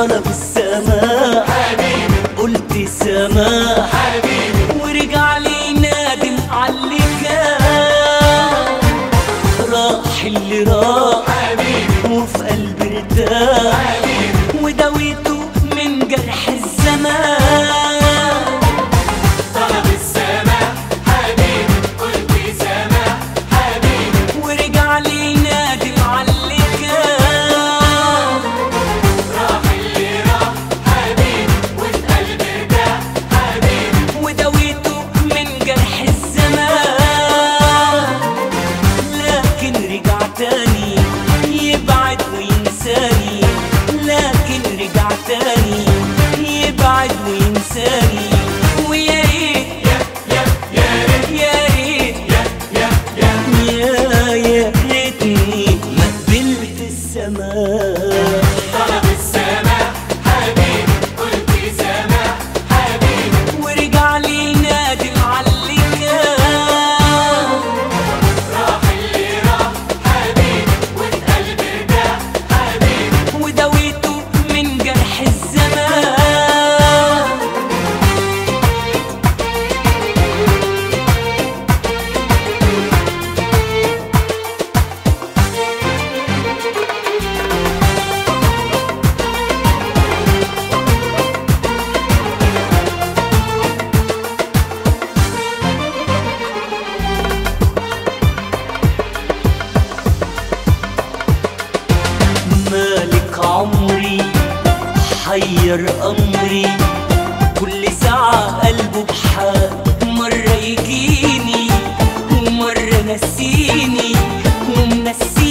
طلب السماح حبيبي قلت سماح حبيبي ورجع لي نادم عاللي كان راح اللي راح حبيبي وفي قلبي ارتاح حبيبي وداويته من جرح الزمان طلب السماح حبيبي قلت سماح حبيبي ورجع لي نادم عاللي كان راح اللي راح حبيبي وفي قلبي ارتاح حبيبي وداويته من جرح الزمان لكن رجع تاني يبعد وينساني لكن رجع تاني يبعد وينساني ويا ريت يا يا يا ريت يا ريت يا يا يا يا يا ريتني ما قبلت السماء طلب السماح حبيبي قلت سماح حبيبي ورجع لي نادم عاللي كان راح اللي راح حبيبي وفي قلبي ارتاح حبيبي وداويته من جرح الزمان مالك عمري حير أمري كل ساعة قلبه بحال مرة يجيني ومرة نسيني ومنسيني